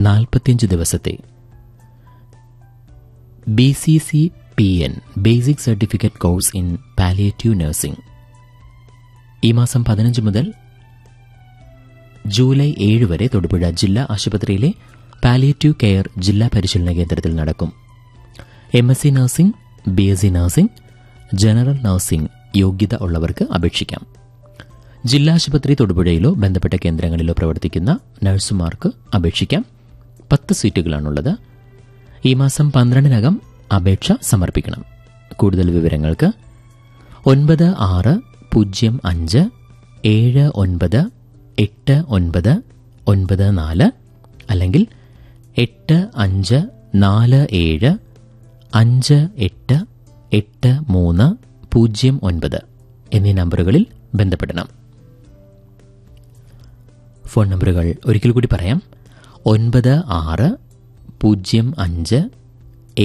നാൽപ്പത്തിയഞ്ച് ദിവസത്തെ B C C P N basic certificate course in palliative nursing ഈ മാസം പതിനഞ്ച് മുതൽ ജൂലൈ ഏഴ് വരെ തൊടുപുഴ ജില്ലാ ആശുപത്രിയിലെ പാലിയേറ്റീവ് കെയർ ജില്ലാ പരിശീലന കേന്ദ്രത്തിൽ നടക്കും M S C nursing B S C nursing general nursing യോഗ്യത ഉള്ളവർക്ക് അപേക്ഷിക്കാം ജില്ലാ ആശുപത്രി തൊടുപുഴയിലോ ബന്ധപ്പെട്ട കേന്ദ്രങ്ങളിലോ പ്രവർത്തിക്കുന്ന നഴ്സുമാർക്ക് അപേക്ഷിക്കാം പത്ത് സീറ്റുകളാണുള്ളത് ഈ മാസം പന്ത്രണ്ടിനകം അപേക്ഷ സമർപ്പിക്കണം കൂടുതൽ വിവരങ്ങൾക്ക് ഒൻപത് ആറ് പൂജ്യം അഞ്ച് ഏഴ് ഒൻപത് എട്ട് ഒൻപത് ഒൻപത് നാല് അല്ലെങ്കിൽ എട്ട് അഞ്ച് നാല് ഏഴ് അഞ്ച് എട്ട് എട്ട് മൂന്ന് പൂജ്യം ഒൻപത് എന്നീ നമ്പറുകളിൽ ബന്ധപ്പെടണം ഫോൺ നമ്പറുകൾ ഒരിക്കൽ കൂടി പറയാം ഒൻപത് ആറ് പൂജ്യം അഞ്ച്